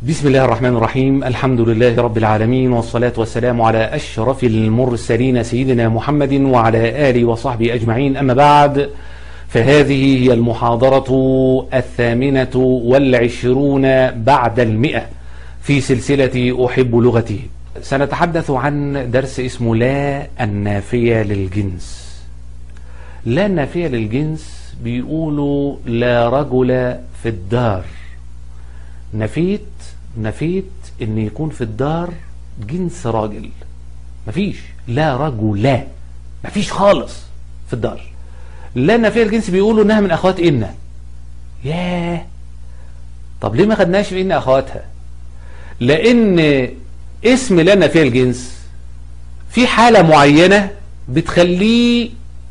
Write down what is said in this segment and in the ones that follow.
بسم الله الرحمن الرحيم الحمد لله رب العالمين والصلاة والسلام على أشرف المرسلين سيدنا محمد وعلى آله وصحبه أجمعين أما بعد فهذه هي المحاضرة الثامنة والعشرون بعد المئة في سلسلة أحب لغتي سنتحدث عن درس اسمه لا النافية للجنس لا النافية للجنس بيقولوا لا رجل في الدار نفيت نفيت ان يكون في الدار جنس راجل مفيش لا رجل لا مفيش خالص في الدار لا نفي الجنس بيقولوا انها من اخوات ان ياه طب ليه ما خدناش في ان اخواتها لان اسم لا نفي الجنس في حالة معينة بتخليه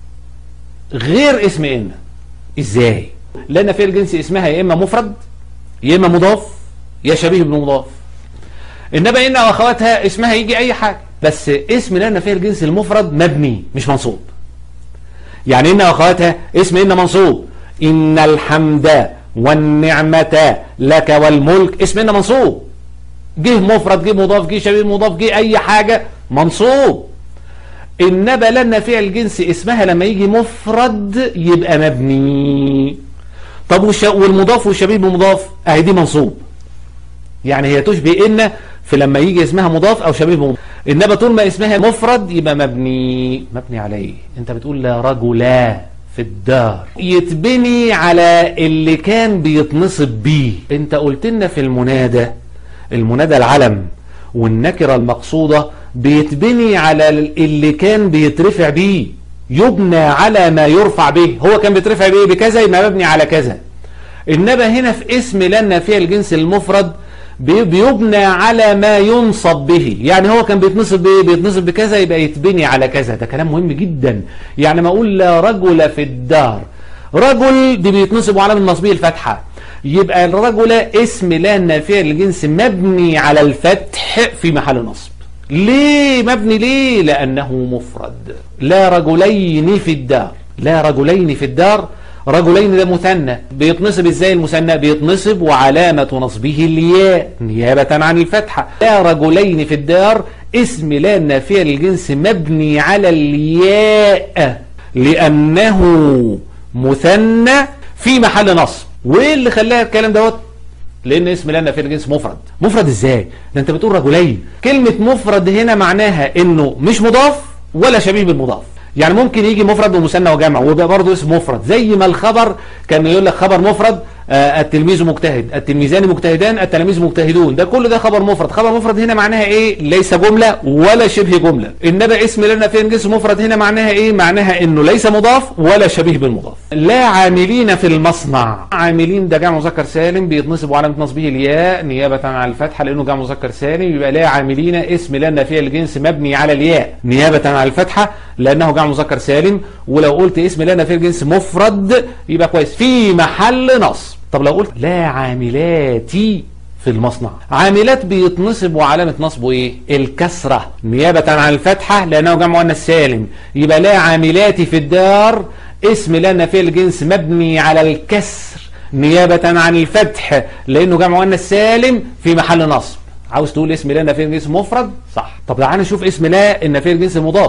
غير اسم ان ازاي لا نفي الجنس اسمها يا اما مفرد يا اما مضاف يا شبيه بمضاف انما ان واخواتها اسمها يجي اي حاجه بس اسم لا نفي الجنس المفرد مبني مش منصوب يعني ان واخواتها اسم ان منصوب ان الحمد والنعمه لك والملك اسم ان منصوب جه مفرد جه مضاف جه شبيه مضاف جه اي حاجه منصوب انما لنا فعل الجنس اسمها لما يجي مفرد يبقى مبني طب والمضاف والشبيه بمضاف اهي دي منصوب يعني هي تشبه ان في لما يجي اسمها مضاف او شبيه بمضاف انما طول ما اسمها مفرد يبقى مبني مبني عليه انت بتقول لا رجلا في الدار يتبني على اللي كان بيتنصب بيه انت قلت لنا في المنادى المنادى العلم والنكرة المقصودة بيتبني على اللي كان بيترفع بيه يبنى على ما يرفع به هو كان بيترفع به بكذا يبقى مبني على كذا انما هنا في اسم لنا فيها الجنس المفرد بيبنى على ما ينصب به يعني هو كان بيتنصب بايه بيتنصب بكذا يبقى يتبني على كذا ده كلام مهم جدا يعني ما اقول لا رجل في الدار رجل دي بيتنصب على من نصبه الفتحه يبقى الرجل اسم لا نافيه للجنس مبني على الفتح في محل نصب ليه مبني ليه لانه مفرد لا رجلين في الدار لا رجلين في الدار رجلين ده مثنى بيتنصب ازاي المثنى بيتنصب وعلامة نصبه الياء نيابة عن الفتحة لا رجلين في الدار اسم لا نافية للجنس مبني على الياء لأنه مثنى في محل نصب وايه اللي خلاها الكلام دوت لان اسم لا نافية للجنس مفرد مفرد ازاي ده انت بتقول رجلين كلمة مفرد هنا معناها انه مش مضاف ولا شبيه بالمضاف يعني ممكن يجي مفرد ومثنى وجمع ويبقى برضه اسم مفرد زي ما الخبر كان يقول لك خبر مفرد آه التلميذ مجتهد التلميذان مجتهدان التلاميذ مجتهدون ده كله ده خبر مفرد خبر مفرد هنا معناها ايه ليس جملة ولا شبه جملة انما اسم لنا فين جنس مفرد هنا معناها ايه معناها انه ليس مضاف ولا شبيه بالمضاف لا عاملين في المصنع عاملين ده جمع مذكر سالم بيتنصب وعلامة نصبه الياء نيابة عن الفتحة لانه جمع مذكر سالم يبقى لا عاملين اسم لنا فيه الجنس مبني على الياء نيابة عن الفتحة لانه جمع مذكر سالم ولو قلت اسم لنا فيه الجنس مفرد يبقى كويس في محل نصب طب لو قلت لا عاملاتي في المصنع عاملات بيتنصب وعلامة نصبه ايه الكسرة نيابة عن الفتحة لانه جمع مؤنث سالم يبقى لا عاملاتي في الدار اسم لنا في الجنس مبني على الكسر نيابة عن الفتح لانه جمع مؤنث سالم في محل نصب عاوز تقول اسم لا نفي الجنس مفرد صح طب تعالى نشوف اسم لا النفي الجنس مضاف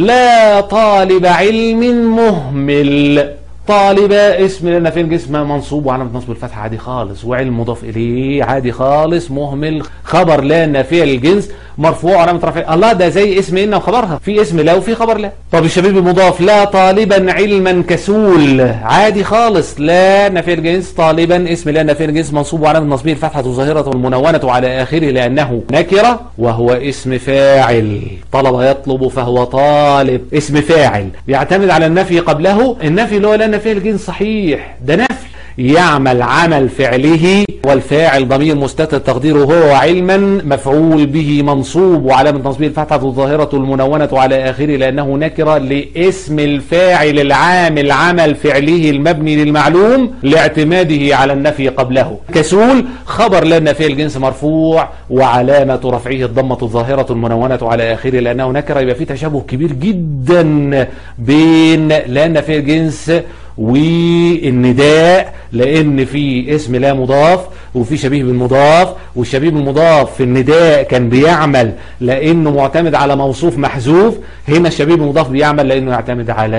لا طالب علم مهمل طالب اسم لنا فين جسم منصوب وعلامة نصب الفتحة عادي خالص وعلم مضاف إليه عادي خالص مهمل خبر لا نافية للجنس مرفوع علامة رفع الله ده زي اسم إن وخبرها في اسم لا وفي خبر لا طب الشبيب مضاف لا طالبا علما كسول عادي خالص لا نافية الجنس طالبا اسم لا نافية الجنس منصوب وعلامة نصبه الفتحة ظاهرة المنونة على آخره لأنه نكرة وهو اسم فاعل طلب يطلب فهو طالب اسم فاعل يعتمد على النفي قبله النفي اللي هو لا نافية الجنس صحيح ده نفي يعمل عمل فعله والفاعل ضمير مستتر تقديره هو علما مفعول به منصوب وعلامة نصبه الفتحة الظاهرة المنونة على آخره لأنه نكرة لاسم الفاعل العامل عمل فعله المبني للمعلوم لاعتماده على النفي قبله كسول خبر لا نفي الجنس مرفوع وعلامة رفعه الضمة الظاهرة المنونة على آخره لأنه نكرة يبقى في تشابه كبير جدا بين لا نفي الجنس والنداء لان في اسم لا مضاف وفي شبيه بالمضاف والشبيه بالمضاف في النداء كان بيعمل لانه معتمد على موصوف محذوف هنا الشبيه بالمضاف بيعمل لانه يعتمد على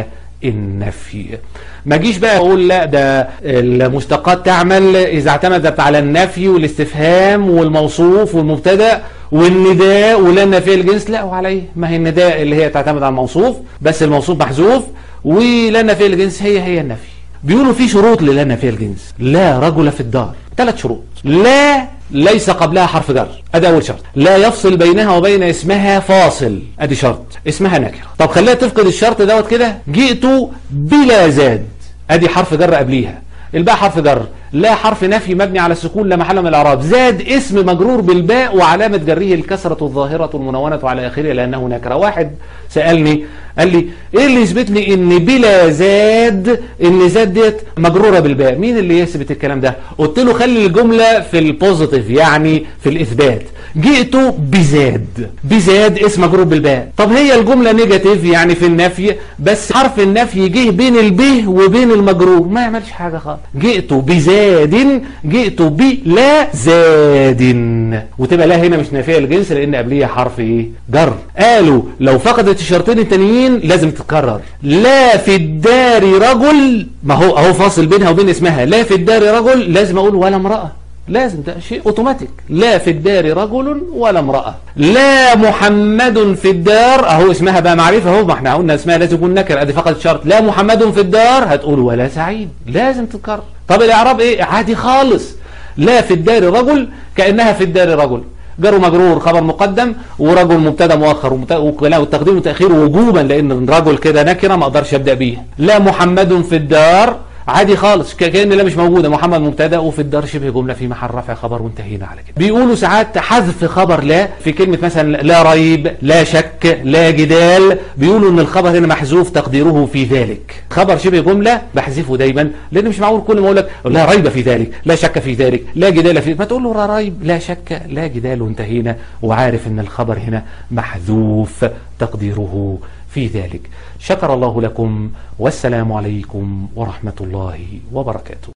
النفي ما جيش بقى اقول لا ده المشتقات تعمل اذا اعتمدت على النفي والاستفهام والموصوف والمبتدا والنداء ولا نفي الجنس لا وعلى ايه ما هي النداء اللي هي تعتمد على الموصوف بس الموصوف محذوف ولا نفي الجنس هي هي النفي بيقولوا في شروط للا نفي الجنس لا رجل في الدار ثلاث شروط لا ليس قبلها حرف جر ادي اول شرط لا يفصل بينها وبين اسمها فاصل ادي شرط اسمها نكره طب خليها تفقد الشرط دوت كده جئت بلا زاد ادي حرف جر قبليها الباء حرف جر لا حرف نفي مبني على السكون لا محل من الاعراب زاد اسم مجرور بالباء وعلامه جره الكسره الظاهره المنونه على اخره لانه نكره واحد سالني قال لي ايه اللي يثبت لي ان بلا زاد ان زاد ديت مجروره بالباء مين اللي يثبت الكلام ده قلت له خلي الجمله في البوزيتيف يعني في الاثبات جئت بزاد بزاد اسم مجرور بالباء طب هي الجمله نيجاتيف يعني في النفي بس حرف النفي جه بين البه وبين المجرور ما يعملش حاجه خالص جئت بزاد جئت بلا زاد وتبقى لا هنا مش نافيه الجنس لان قبليه حرف ايه جر قالوا لو فقدت الشرطين التانيين لازم تتكرر لا في الدار رجل ما هو اهو فاصل بينها وبين اسمها لا في الدار رجل لازم اقول ولا امراه لازم ده شيء اوتوماتيك لا في الدار رجل ولا امرأة لا محمد في الدار اهو اسمها بقى معرفة اهو ما احنا قلنا اسمها لازم يكون نكر ادي فقط شرط لا محمد في الدار هتقول ولا سعيد لازم تتكرر طب الاعراب ايه عادي خالص لا في الدار رجل كأنها في الدار رجل جر مجرور خبر مقدم ورجل مبتدا مؤخر والتقديم والتاخير وجوبا لان الرجل كده نكره ما اقدرش ابدا بيه لا محمد في الدار عادي خالص كأن لا مش موجودة محمد مبتدا وفي الدار شبه جملة في محل رفع خبر وانتهينا على كده بيقولوا ساعات حذف خبر لا في كلمة مثلا لا ريب لا شك لا جدال بيقولوا ان الخبر هنا محذوف تقديره في ذلك خبر شبه جملة بحذفه دايما لان مش معقول كل ما اقول لك لا ريب في ذلك لا شك في ذلك لا جدال في ما تقول له لا ريب لا شك لا جدال وانتهينا وعارف ان الخبر هنا محذوف تقديره في ذلك شكر الله لكم والسلام عليكم ورحمة الله وبركاته